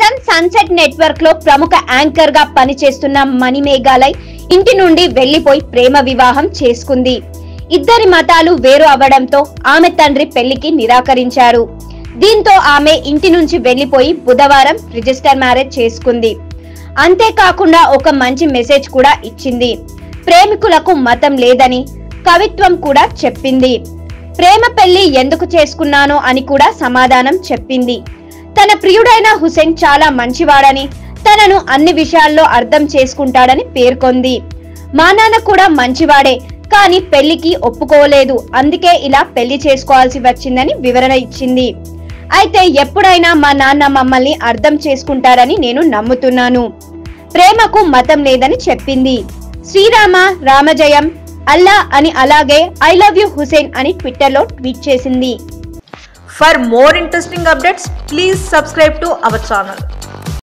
ప్రస్తుతం sunset network లో ప్రముఖ యాంకర్ గా పనిచేస్తున్న మణిమేఘాలయ్ ఇంటి నుండి వెళ్లిపోయి ప్రేమ వివాహం చేసుకుంది ఇద్దరి మతాలు వేరు అవడంతో ఆమె తండ్రి పెళ్లికి నిరాకరించారు దీంతో ఆమె ఇంటి నుంచి వెళ్లిపోయి బుధవారం రిజిస్టర్ మ్యారేజ్ చేసుకుంది అంతేకాకుండా ఒక మంచి మెసేజ్ కూడా ఇచ్చింది ప్రేమికులకు మతం లేదని కవిత్వం కూడా చెప్పింది ప్రేమ పెళ్లి ఎందుకు చేసుకున్నానో అని కూడా సమాధానం చెప్పింది తన ప్రియుడైన హుసేన్ చాలా మంచివాడని తనను అన్ని విషయాల్లో అర్థం చేసుకుంటాడని పేర్కొంది మా నాన్న కూడా మంచివాడే కానీ పెళ్లికి ఒప్పుకోలేదు అందుకే ఇలా పెళ్లి చేసుకోవాల్సి వచ్చిందని వివరణ ఇచ్చింది అయితే ఎప్పుడైనా మా నాన్న మమ్మల్ని అర్థం చేసుకుంటారని నేను నమ్ముతున్నాను ప్రేమకు మతం లేదని చెప్పింది శ్రీరామ రామజయం అల్లా అని అలాగే ఐ లవ్ యు హుసేన్ అని ట్విట్టర్లో ట్వీట్ చేసింది For more interesting updates, please subscribe to our channel.